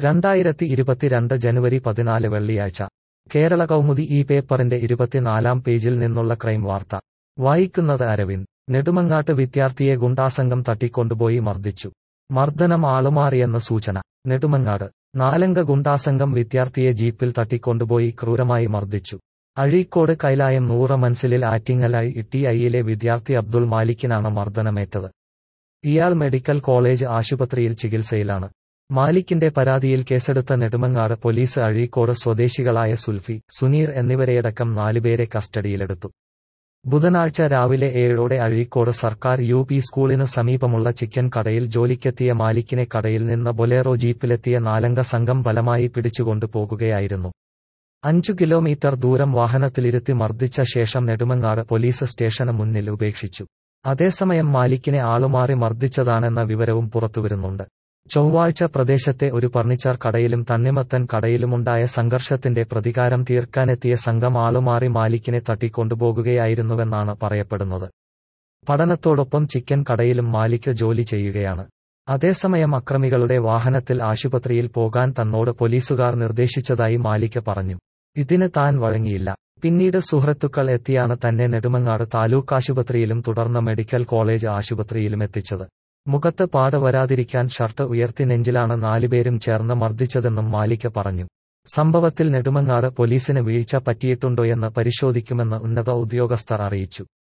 രണ്ടായിരത്തി ഇരുപത്തിരണ്ട് ജനുവരി പതിനാല് വെള്ളിയാഴ്ച കേരള കൗമുദി ഈ പേപ്പറിന്റെ ഇരുപത്തിനാലാം പേജിൽ നിന്നുള്ള ക്രൈം വാർത്ത വായിക്കുന്നത് അരവിന്ദ് നെടുമങ്ങാട്ട് വിദ്യാർത്ഥിയെ ഗുണ്ടാസംഘം തട്ടിക്കൊണ്ടുപോയി മർദ്ദിച്ചു മർദ്ദനം ആളുമാറിയെന്ന് സൂചന നെടുമങ്ങാട് നാലംഗ ഗുണ്ടാസംഘം വിദ്യാർത്ഥിയെ ജീപ്പിൽ തട്ടിക്കൊണ്ടുപോയി ക്രൂരമായി മർദ്ദിച്ചു അഴീക്കോട് കൈലായം നൂറ മൻസിലിൽ ആറ്റിങ്ങലായി ഇട്ടിഐയിലെ വിദ്യാർത്ഥി അബ്ദുൾ മാലിക്കിനാണ് മർദ്ദനമേറ്റത് ഇയാൾ മെഡിക്കൽ കോളേജ് ആശുപത്രിയിൽ ചികിത്സയിലാണ് മാലിക്കിന്റെ പരാതിയിൽ കേസെടുത്ത നെടുമങ്ങാട് പോലീസ് അഴീക്കോട് സ്വദേശികളായ സുൽഫി സുനീർ എന്നിവരെയടക്കം നാലുപേരെ കസ്റ്റഡിയിലെടുത്തു ബുധനാഴ്ച രാവിലെ ഏഴോടെ അഴീക്കോട് സർക്കാർ യു പി സ്കൂളിനു സമീപമുള്ള ചിക്കൻ കടയിൽ ജോലിക്കെത്തിയ മാലിക്കിനെ കടയിൽ നിന്ന് ബൊലേറോ ജീപ്പിലെത്തിയ നാലംഗ സംഘം ബലമായി പിടിച്ചുകൊണ്ടു പോകുകയായിരുന്നു അഞ്ചു കിലോമീറ്റർ ദൂരം വാഹനത്തിലിരുത്തി മർദ്ദിച്ച ശേഷം നെടുമങ്ങാട് പോലീസ് സ്റ്റേഷന് മുന്നിൽ ഉപേക്ഷിച്ചു അതേസമയം മാലിക്കിനെ ആളുമാറി മർദ്ദിച്ചതാണെന്ന വിവരവും പുറത്തുവരുന്നുണ്ട് ചൊവ്വാഴ്ച പ്രദേശത്തെ ഒരു ഫർണിച്ചർ കടയിലും തണ്ണിമത്തൻ കടയിലുമുണ്ടായ സംഘർഷത്തിന്റെ പ്രതികാരം തീർക്കാനെത്തിയ സംഘം ആളുമാറി മാലിക്കിനെ തട്ടിക്കൊണ്ടുപോകുകയായിരുന്നുവെന്നാണ് പറയപ്പെടുന്നത് പഠനത്തോടൊപ്പം ചിക്കൻ കടയിലും മാലിക്ക് ജോലി ചെയ്യുകയാണ് അതേസമയം അക്രമികളുടെ വാഹനത്തിൽ ആശുപത്രിയിൽ പോകാൻ തന്നോട് പോലീസുകാർ നിർദ്ദേശിച്ചതായി മാലിക്ക് പറഞ്ഞു ഇതിന് താൻ വഴങ്ങിയില്ല പിന്നീട് സുഹൃത്തുക്കൾ എത്തിയാണ് തന്നെ നെടുമങ്ങാട് താലൂക്ക് ആശുപത്രിയിലും തുടർന്ന് മെഡിക്കൽ കോളേജ് ആശുപത്രിയിലും എത്തിച്ചത് മുഖത്ത് പാട് വരാതിരിക്കാൻ ഷർട്ട് ഉയർത്തി നെഞ്ചിലാണ് നാലുപേരും ചേർന്ന് മർദ്ദിച്ചതെന്നും മാലിക്ക് പറഞ്ഞു സംഭവത്തിൽ നെടുമങ്ങാട് പോലീസിന് വീഴ്ച പറ്റിയിട്ടുണ്ടോയെന്ന് പരിശോധിക്കുമെന്ന് ഉന്നത ഉദ്യോഗസ്ഥർ അറിയിച്ചു